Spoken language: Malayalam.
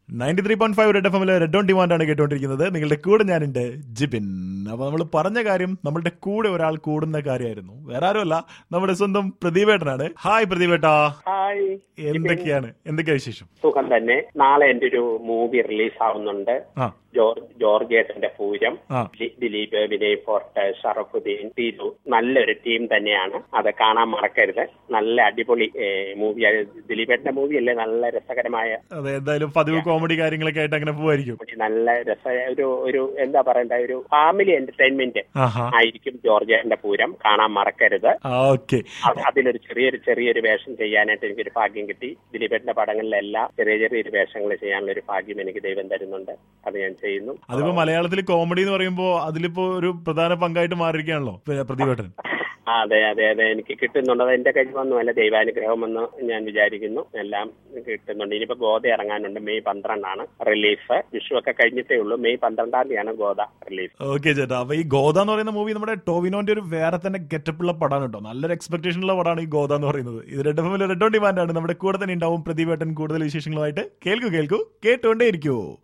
Ninety three point five Red F എമ്മിലെ റെഡ് ഓൺ ഡിമാൻഡ് ആണ് കേട്ടുകൊണ്ടിരിക്കുന്നത് നിങ്ങളുടെ കൂടെ ഞാനുണ്ട് ജിബിൻ അപ്പൊ നമ്മൾ പറഞ്ഞ കാര്യം നമ്മളുടെ കൂടെ ഒരാൾ കൂടുന്ന കാര്യമായിരുന്നു വേറെ ആരുമല്ല നമ്മുടെ സ്വന്തം പ്രദീപേട്ടനാണ് ഹായ് പ്രദീപേട്ടാ ഹായ് എന്തൊക്കെയാണ് എന്തൊക്കെയാ വിശേഷം സുഖം തന്നെ നാളെ എന്റെ ഒരു മൂവി റിലീസ് ആവുന്നുണ്ട് ആ ജോർജ് ജോർജേട്ടന്റെ പൂരം ആ. ദി- ദിലീപ് വിനയ് ഫോർട്ട് ഷറഫുദ്ദീൻ ടീരു നല്ലൊരു ടീം തന്നെയാണ് അത് കാണാൻ മറക്കരുത് നല്ല അടിപൊളി മൂവി ദിലീപേട്ടന്റെ മൂവി അല്ലേ നല്ല രസകരമായ അതെ എന്തായാലും പതിവ് കോമഡി കാര്യങ്ങളൊക്കെ ആയിട്ട് അങ്ങനെ പോവായിരിക്കും നല്ല രസ ഒരു ഒരു എന്താ പറയണ്ട ഒരു ഫാമിലി എന്റർടൈൻമെന്റ് ആഹാ ആയിരിക്കും ജോർജേട്ടന്റെ പൂരം കാണാൻ മറക്കരുത് ഓക്കെ അത് അതിലൊരു ചെറിയൊരു ചെറിയൊരു വേഷം ചെയ്യാനായിട്ട് എനിക്കൊരു ഭാഗ്യം കിട്ടി ദിലീപേട്ടന്റെ പടങ്ങളിലെല്ലാം ചെറിയ ചെറിയൊരു വേഷങ്ങൾ ചെയ്യാനുള്ള ഒരു ഭാഗ്യം എനിക്ക് ദൈവം തരുന്നുണ്ട് അത് ഞാൻ ചെയ്യുന്നു അതിപ്പോ മലയാളത്തിൽ കോമഡി എന്ന് പറയുമ്പോ അതിലിപ്പോ ഒരു പ്രധാന പങ്കായിട്ട് മാറിയിരിക്കുകയാണല്ലോ പ്ര- പ്രദീപേട്ടൻ ആ, അതെ അതെ അതെ എനിക്ക് കിട്ടുന്നുണ്ട് അത് എന്റെ കഴിവൊന്നും അല്ല ദൈവാനുഗ്രഹമെന്ന് ഞാൻ വിചാരിക്കുന്നു എല്ലാം കിട്ടുന്നുണ്ട് ഇനിയിപ്പോ ഗോദ ഇറങ്ങാനുണ്ട് മെയ് പന്ത്രണ്ടാണ് റിലീസ് വിഷു ഒക്കെ കഴിഞ്ഞിട്ടേ ഉള്ളൂ മെയ് പന്ത്രണ്ടാം തീയതിയാണ് ഗോദ റിലീസ് ഓക്കെ ചേട്ടാ അപ്പൊ ഈ ഗോദ എന്ന് പറയുന്ന മൂവി നമ്മുടെ ടോവിനോന്റെ ഒരു വേറെ തന്നെ ഗെറ്റപ്പ് ഉള്ള പടമാണ് കേട്ടോ നല്ലൊരു എക്സ്പെക്ടേഷൻ ഉള്ള പടമാണ് ഈ ഗോദ എന്ന് പറയുന്നത് ഇത് Red F Red on demand ആണ് നമ്മുടെ കൂടെ തന്നെ ഉണ്ടാവും പ്രദീപേട്ടൻ കൂടുതൽ വിശേഷങ്ങളുമായിട്ട് കേൾക്കൂ കേൾക്കൂ കേട്ടുകൊണ്ടേ ഇരിക്കൂ